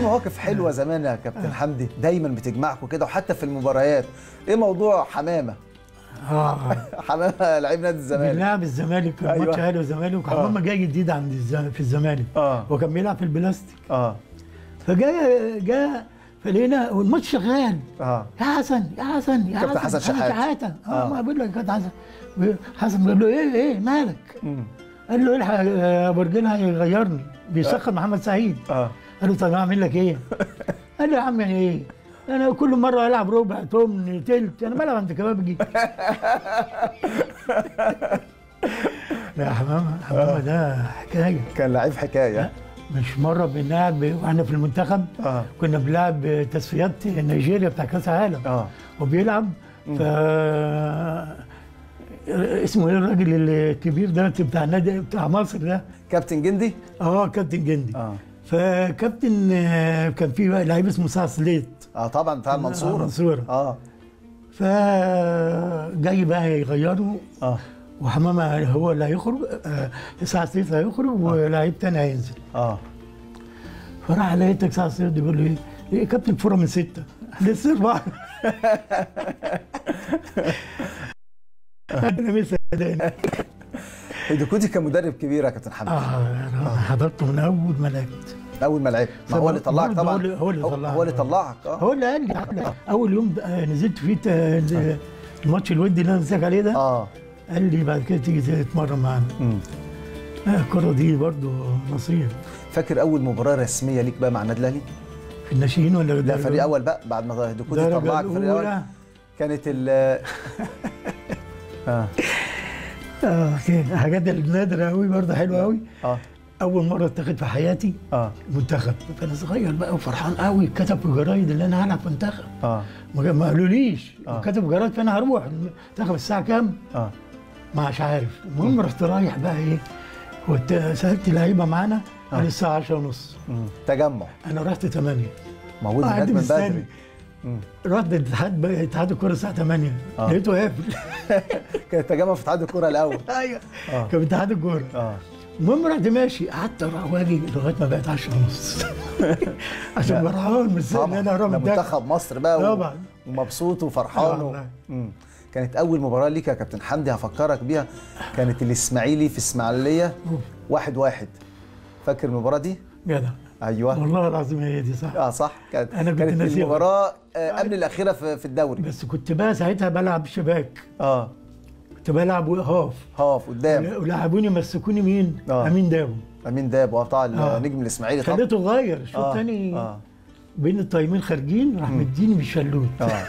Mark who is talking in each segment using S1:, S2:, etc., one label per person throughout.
S1: مواقف حلوه زمان يا كابتن حمدي دايما بتجمعكم كده وحتى في المباريات ايه موضوع حمامه
S2: اه
S1: حمامه لعيب نادي الزمالك
S2: بيلعب الزمالك كان
S1: أيوة.
S2: ماتش اهلي والزمالك
S1: آه.
S2: وحمامه جاي جديد عند الز- في الزمالك
S1: اه
S2: هو كان بيلعب في البلاستيك
S1: اه
S2: فجاء جاء فلقينا والماتش شغال
S1: اه
S2: يا حسن يا حسن يا
S1: كابتن
S2: حسن
S1: حسن
S2: أنا
S1: شحاتة.
S2: شحاته
S1: آه.
S2: اه ما بقول لك كابتن حسن حسن بيقول له ايه ايه مالك؟
S1: مم.
S2: قال له الحق يا برجين هيغيرني بيسخن محمد سعيد
S1: اه
S2: قال له طب اعمل لك ايه؟ قال له يا عم يعني ايه؟ انا كل مره العب ربع تمن تلت انا بلعب عند كبابجي لا حمامه حمامه ده حكايه
S1: كان لعيب حكايه
S2: مش مره بنلعب واحنا في المنتخب
S1: اه
S2: كنا بنلعب تصفيات نيجيريا بتاع كاس العالم
S1: اه
S2: وبيلعب ف اسمه ايه الراجل الكبير ده بتاع النادي بتاع مصر ده
S1: كابتن جندي
S2: اه كابتن جندي
S1: اه
S2: فكابتن آه، كان في لعيب اسمه سعد سليت
S1: اه طبعا بتاع المنصوره
S2: المنصورة.
S1: اه
S2: فجاي بقى يغيروا
S1: اه
S2: وحمامه هو اللي هيخرج آه، سعد سليت هيخرج ولاعيب تاني هينزل
S1: اه
S2: فراح لقيتك سعد سليت بيقول لي ايه كابتن فوره من سته لسه اربعه انا مش صدقني
S1: هيدوكوتي كان مدرب كبير يا كابتن حمدي
S2: اه انا حضرته من اول ما لعبت
S1: اول ما لعبت ما هو اللي طلعك
S2: برضه
S1: طبعا
S2: هو اللي- هو اللي طلعك.
S1: هو اللي طلعك اه
S2: هو اللي قال لي اول يوم آه، نزلت فيه ت- الماتش الودي اللي انا نزلت عليه ده
S1: اه
S2: قال لي بعد كده تيجي تتمرن معانا
S1: مم.
S2: آه، الكره دي برضه نصيب
S1: فاكر اول مباراه رسميه ليك بقى مع النادي الاهلي؟
S2: في الناشئين ولا
S1: لا
S2: الدرجة
S1: فريق اول بقى بعد ما هيدوكوتي
S2: الدرجة
S1: طلعك فريق اول
S2: الأولى؟
S1: كانت ال اه
S2: اه كده حاجات النادرة قوي برضه حلوه قوي
S1: اه
S2: اول مره اتخذ في حياتي
S1: اه
S2: منتخب فانا صغير بقى وفرحان قوي كتب في الجرايد اللي انا هلعب منتخب
S1: اه
S2: ما ما قالوليش
S1: آه.
S2: كتب في الجرايد فانا هروح المنتخب الساعه كام؟
S1: اه
S2: مش عارف المهم رحت رايح بقى ايه كنت سالت لعيبه معانا قال لي الساعه 10 ونص
S1: مم. تجمع
S2: انا رحت 8
S1: موجود
S2: قاعد
S1: هناك من
S2: مستني.
S1: بدري مم.
S2: رحت الاتحاد بقى- اتحاد الكوره الساعه 8
S1: آه.
S2: لقيته قافل
S1: كان التجمع في اتحاد الكوره الاول
S2: ايوه
S1: آه.
S2: كان في اتحاد الكوره
S1: اه
S2: المهم رحت ماشي قعدت اروح واجي لغايه ما بقت 10 ونص عشان فرحان مستني ان
S1: طبعا
S2: انا اروح
S1: ده
S2: منتخب
S1: منتخب مصر بقى و...
S2: طبعا.
S1: ومبسوط وفرحان
S2: آه
S1: و...
S2: والله.
S1: مم. كانت اول مباراه ليك يا كابتن حمدي هفكرك بيها كانت الاسماعيلي في اسماعيليه واحد واحد فاكر المباراه دي
S2: جدع
S1: ايوه
S2: والله العظيم هي دي صح
S1: اه صح كانت
S2: أنا كنت
S1: كانت
S2: ناسيها.
S1: المباراه آه قبل الاخيره في, في الدوري
S2: بس كنت بقى ساعتها بلعب شباك
S1: اه
S2: كنت بلعب هاف
S1: هاف قدام
S2: ولعبوني مسكوني مين؟
S1: آه.
S2: امين داو
S1: امين داب وبتاع
S2: آه.
S1: النجم الاسماعيلي طبعا
S2: خليته غير شوط
S1: اه
S2: تاني
S1: اه
S2: بين الطايمين خارجين راح مديني بالشلوت
S1: اه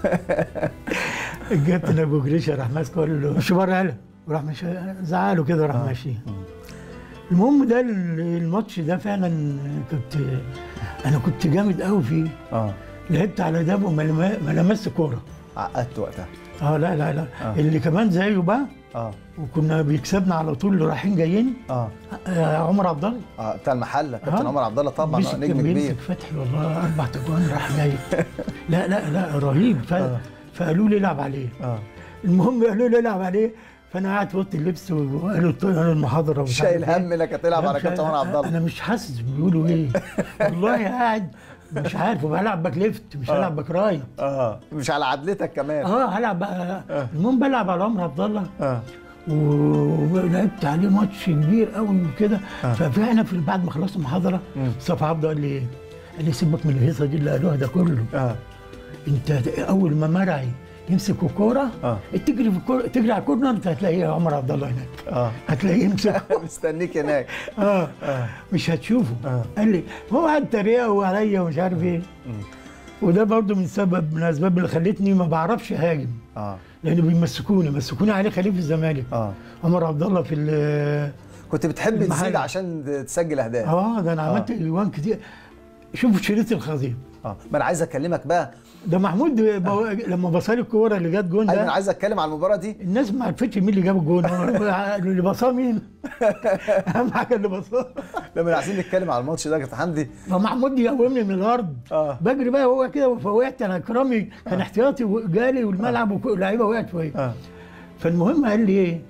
S2: الكابتن ابو جريشه راح ماسكه قال له مش بره يلا وراح مش زعله كده راح ماشي المهم ده ال- الماتش ده فعلا كنت انا كنت جامد قوي فيه
S1: اه
S2: لعبت على ده وما لم- ما لمست كوره
S1: عقدت وقتها
S2: اه لا لا لا
S1: آه.
S2: اللي كمان زيه بقى
S1: اه
S2: وكنا بيكسبنا على طول اللي رايحين جايين
S1: اه
S2: آه عمر عبد الله
S1: اه بتاع المحله كابتن
S2: آه.
S1: عمر عبد الله طبعا
S2: مسك
S1: آه، نجم
S2: كان
S1: كبير
S2: بيمسك فتحي والله اربع تجوان راح جاي لا لا لا رهيب ف...
S1: آه.
S2: فقالوا لي العب عليه
S1: اه
S2: المهم قالوا لي العب عليه فانا قاعد في اوضه اللبس وقالوا ط- قالوا المحاضره ومش
S1: شايل
S2: عارف إيه.
S1: هم انك هتلعب
S2: لا،
S1: على
S2: مش
S1: كابتن عمر عبد الله
S2: انا مش حاسس بيقولوا ايه والله قاعد مش عارف وبلعب باك ليفت مش
S1: آه.
S2: هلعب باك رايت
S1: اه مش على عدلتك كمان
S2: اه هلعب بقى المهم بلعب على عمر عبد الله
S1: اه
S2: و- ولعبت عليه ماتش كبير قوي وكده ففعلا في بعد ما خلصت المحاضره مصطفى عبده قال لي ايه؟ قال لي سيبك من الهيصه دي اللي قالوها ده كله
S1: اه
S2: انت اول ما مرعي يمسك الكوره
S1: آه.
S2: تجري في الكوره تجري على الكورنر انت هتلاقيه عمر عبد الله هناك
S1: اه
S2: هتلاقيه يمسك
S1: مستنيك هناك
S2: اه مش هتشوفه
S1: آه.
S2: قال لي هو قعد تريقه عليا ومش عارف ايه وده برضه من سبب من الاسباب اللي خلتني ما بعرفش اهاجم
S1: اه
S2: لانه بيمسكوني مسكوني علي خليل في الزمالك
S1: اه
S2: عمر عبد الله في ال-
S1: كنت بتحب
S2: المحل.
S1: تزيد عشان تسجل اهداف
S2: اه ده انا عملت اجوان كتير شوف شريط الخطيب
S1: اه ما انا عايز اكلمك بقى
S2: ده محمود بو... لما بصالي الكوره اللي جت جون
S1: ايوه انا
S2: ده
S1: عايز اتكلم على المباراه دي
S2: الناس ما عرفتش مين اللي جاب الجون هو اللي بصاه مين اهم حاجه اللي بصاه
S1: لما عايزين نتكلم على الماتش ده يا كابتن حمدي
S2: فمحمود يقومني من الارض
S1: آه.
S2: بجري بقى هو كده فوقعت انا كرامي كان احتياطي وجالي والملعب واللعيبه وقعت فيا
S1: اه
S2: فالمهم قال لي ايه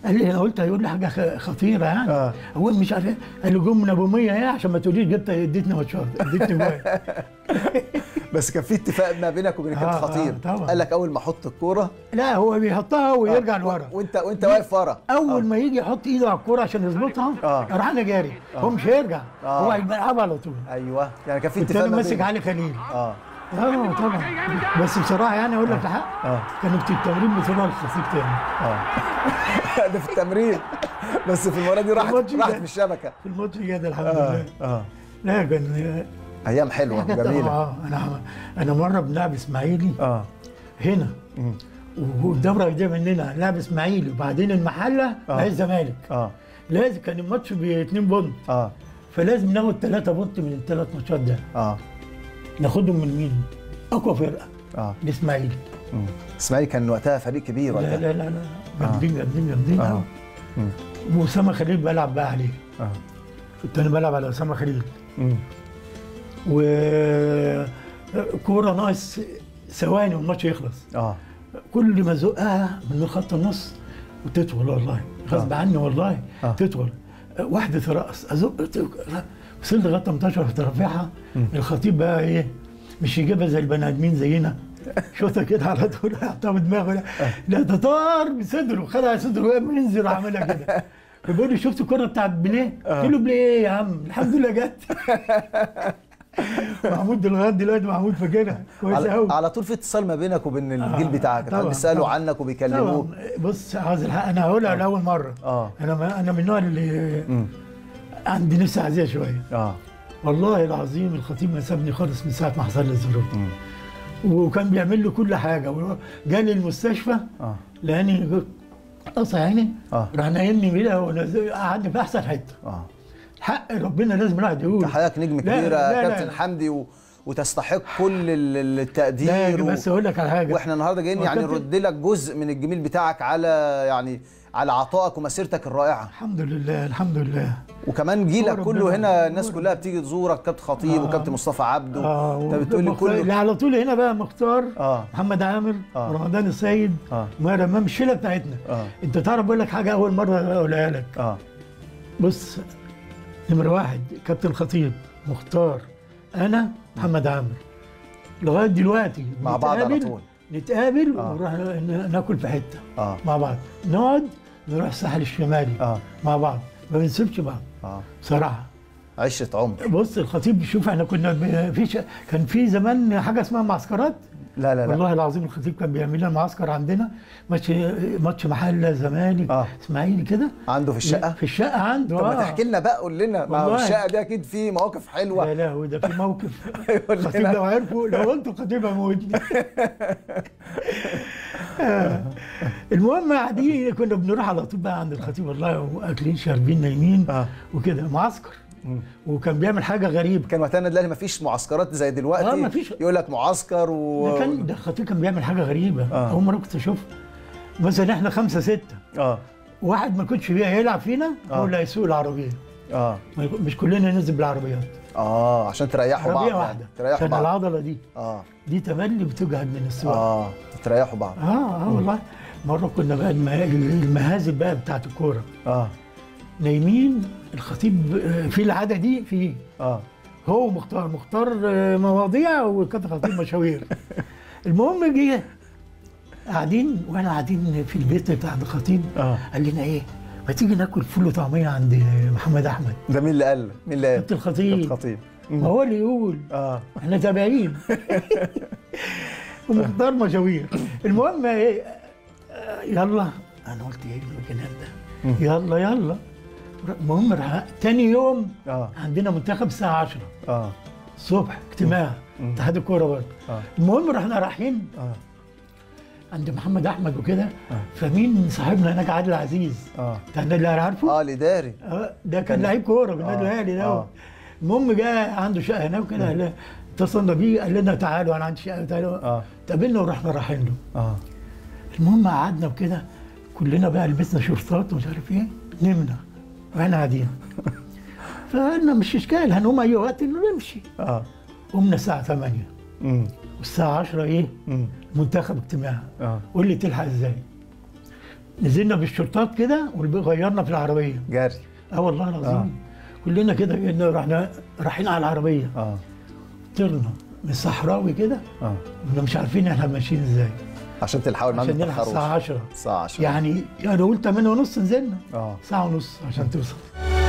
S2: قال لي انا قلت هيقول لي حاجه خ- خطيره يعني
S1: آه.
S2: هو مش عارف إيه. قال لي جم من ابو 100 ايه عشان ما تقوليش جبت اديتني ماتشات اديتني جوان
S1: بس كان في اتفاق ما بينك وبين
S2: آه،
S1: كابتن
S2: آه،
S1: خطير
S2: طبعا.
S1: قال لك اول ما احط الكوره
S2: لا هو بيحطها ويرجع
S1: آه،
S2: لورا
S1: وانت وانت واقف ورا
S2: اول ما يجي يحط ايده على الكوره عشان يظبطها
S1: آه.
S2: راح انا جاري هو مش هيرجع
S1: آه.
S2: هو هيلعبها على طول
S1: ايوه يعني كان في
S2: كنت
S1: اتفاق
S2: انا
S1: ما
S2: ماسك
S1: بينك.
S2: علي خليل
S1: اه
S2: اه طبعا بس بصراحه يعني اقول لك الحق
S1: اه
S2: كانوا في التمرين بيطلعوا الخطيب تاني
S1: اه ده في التمرين بس في المره دي راحت
S2: الماتش
S1: راحت
S2: ده.
S1: في الشبكه
S2: في الماتش كده الحمد
S1: اه
S2: لله
S1: اه
S2: لا كان
S1: ايام حلوه
S2: حاجات-
S1: جميله
S2: اه انا انا مره بنلعب اسماعيلي
S1: اه
S2: هنا
S1: مم.
S2: والدوره دي مننا لعب اسماعيلي وبعدين المحله
S1: آه.
S2: بعدين الزمالك
S1: اه
S2: لازم كان الماتش باتنين بونت
S1: اه
S2: فلازم ناخد ثلاثة بونت من الثلاث ماتشات ده
S1: اه
S2: ناخدهم من مين؟ اقوى فرقه
S1: اه
S2: الاسماعيلي
S1: مم. اسماعيل كان وقتها فريق كبير
S2: لا
S1: وقتها
S2: لا لا لا جامدين جامدين جامدين
S1: آه.
S2: قوي
S1: مم.
S2: واسامه خليل بلعب بقى عليه
S1: اه
S2: كنت انا بلعب على اسامه خليل
S1: مم.
S2: و كوره ناقص ثواني والماتش يخلص
S1: اه
S2: كل ما زقها من خط النص وتطول والله غصب
S1: آه.
S2: عني والله
S1: آه.
S2: تطول واحده ترقص ازق وصلت لغايه 18 في ترفيعها الخطيب بقى ايه مش يجيبها زي البني ادمين زينا شوطه كده على طول يحطها بدماغه لا لا ده طار بصدره خدها على صدره وقام ينزل وعملها كده فبيقول لي شفت الكره بتاعت بليه؟ قلت له بليه ايه يا عم؟ الحمد لله جت محمود لغايه دلوقتي محمود فاكرها كويس
S1: على,
S2: قوي
S1: على طول في اتصال ما بينك وبين الجيل
S2: آه،
S1: بتاعك كانوا
S2: طبعاً،
S1: بيسالوا
S2: طبعاً.
S1: عنك وبيكلموك
S2: طبعا بص عاوز الحق انا هقولها لاول مره
S1: اه
S2: انا ما انا من النوع اللي
S1: مم.
S2: عندي نفس عزيزه شويه
S1: اه
S2: والله العظيم الخطيب ما سابني خالص من ساعه ما حصل لي الظروف دي
S1: مم.
S2: وكان بيعمل لي كل حاجه جالي المستشفى
S1: اه
S2: لاني قطع عيني
S1: آه.
S2: راح نايمني كده ونزل- قعدني في احسن حته
S1: اه
S2: حق ربنا لازم الواحد يقول
S1: حضرتك نجم
S2: لا،
S1: كبير
S2: لا،
S1: يا
S2: لا،
S1: كابتن
S2: لا.
S1: حمدي و... وتستحق كل ال- ال- التقدير
S2: لا بس اقول لك على حاجه
S1: واحنا النهارده جايين
S2: هو
S1: يعني
S2: كابتن-
S1: نرد لك جزء من الجميل بتاعك على يعني على عطائك ومسيرتك الرائعه
S2: الحمد لله الحمد لله
S1: وكمان جيلك
S2: هو
S1: كله
S2: ربنا-
S1: هنا
S2: هو
S1: الناس
S2: ربنا.
S1: كلها بتيجي تزورك كابتن خطيب
S2: آه.
S1: وكابتن مصطفى عبده
S2: اه
S1: انت بتقول لي
S2: ومختار-
S1: كله
S2: اللي على طول هنا بقى مختار
S1: اه
S2: محمد عامر
S1: آه.
S2: رمضان السيد
S1: اه
S2: وماهر امام الشله بتاعتنا
S1: اه
S2: انت تعرف بقول لك حاجه اول مره اقولها لك
S1: اه
S2: بص نمرة واحد كابتن خطيب مختار انا محمد عامر لغايه دلوقتي
S1: مع بعض على
S2: نتقابل-
S1: طول.
S2: نتقابل
S1: آه.
S2: ونروح ن- ناكل في حته
S1: اه
S2: مع بعض نقعد نروح الساحل الشمالي
S1: اه
S2: مع بعض ما بنسيبش بعض
S1: اه
S2: بصراحه
S1: عشره عمر
S2: بص الخطيب شوف احنا كنا ب- في ش... كان في زمان حاجه اسمها معسكرات
S1: لا لا لا
S2: والله العظيم الخطيب كان بيعمل لنا معسكر عندنا ماتش ماتش محله زمالك
S1: آه.
S2: اسماعيلي كده
S1: عنده في الشقه
S2: في الشقه عنده
S1: طب ما
S2: آه.
S1: تحكي لنا بقى قول لنا ما هو
S2: والله.
S1: الشقه دي اكيد في مواقف
S2: لا
S1: حلوه
S2: لا هو ده في موقف
S1: قول
S2: الخطيب
S1: لنا
S2: لو عرفوا لو قلت الخطيب هموتني آه. المهم قاعدين كنا بنروح على طول بقى عند الخطيب والله واكلين شاربين نايمين
S1: آه.
S2: وكده معسكر
S1: مم.
S2: وكان بيعمل حاجه غريبه
S1: كان وقتها دلوقتي ما فيش معسكرات زي دلوقتي
S2: آه، مفيش.
S1: يقول لك معسكر و
S2: ده كان ده الخطيب كان بيعمل حاجه غريبه
S1: آه.
S2: اول مره كنت اشوفها مثلا احنا خمسه سته
S1: اه
S2: واحد ما كنتش بيها يلعب فينا
S1: آه.
S2: هو اللي هيسوق العربيه
S1: اه
S2: ما يكون- مش كلنا ننزل بالعربيات
S1: اه عشان تريحوا بعض
S2: عربيه
S1: يعني.
S2: واحده
S1: تريحوا
S2: عشان
S1: بعض
S2: العضله دي
S1: اه
S2: دي تملي بتجهد من السواقه
S1: اه تريحوا بعض
S2: اه اه والله مره كنا بقى المه- المهازل بقى بتاعت الكوره
S1: اه
S2: نايمين الخطيب آه، في العاده دي في
S1: اه
S2: هو مختار مختار آه، مواضيع وكابتن خطيب مشاوير المهم جه قاعدين واحنا قاعدين في البيت بتاع الخطيب
S1: اه
S2: قال لنا ايه ما تيجي ناكل فول وطعميه عند محمد احمد
S1: ده مين اللي قال مين اللي قال
S2: كابتن الخطيب
S1: كابتن خطيب
S2: ما هو اللي يقول
S1: اه
S2: احنا تابعين ومختار مشاوير المهم ايه آه، يلا انا قلت ايه الجنان ده يلا يلا المهم راح- تاني يوم
S1: اه
S2: عندنا منتخب الساعه 10
S1: اه
S2: الصبح اجتماع
S1: مم.
S2: اتحاد الكوره برضه
S1: اه
S2: المهم رحنا رايحين
S1: اه
S2: عند محمد احمد وكده
S1: آه.
S2: فمين صاحبنا هناك عادل عزيز
S1: اه
S2: بتاع النادي الاهلي عارفه؟
S1: اه الاداري
S2: آه، ده كان
S1: كان-
S2: لعيب كوره في
S1: آه،
S2: النادي الاهلي ده
S1: آه.
S2: المهم جه عنده شقه هناك وكده قال لنا- اتصلنا بيه قال لنا تعالوا انا عندي شقه تعالوا
S1: اه
S2: اتقابلنا ورحنا رايحين له
S1: اه
S2: المهم قعدنا وكده كلنا بقى لبسنا شورتات ومش عارف ايه نمنا واحنا قاعدين فقلنا مش اشكال هنقوم اي وقت انه نمشي
S1: اه
S2: قمنا الساعه 8
S1: امم
S2: والساعه 10 ايه
S1: امم
S2: منتخب اجتماع
S1: اه
S2: قول لي تلحق ازاي نزلنا بالشرطات كده وغيرنا في العربيه
S1: جري
S2: اه والله العظيم
S1: آه.
S2: كلنا كده كنا رحنا رايحين على العربيه
S1: اه
S2: طرنا من الصحراوي كده
S1: اه
S2: كنا مش عارفين احنا ماشيين ازاي
S1: عشان تلحقوا المهم
S2: عشان
S1: ما
S2: نلحق الساعه
S1: تتأخروش
S2: 10
S1: الساعه 10
S2: يعني انا قلت 8 ونص نزلنا
S1: اه
S2: ساعه ونص عشان توصل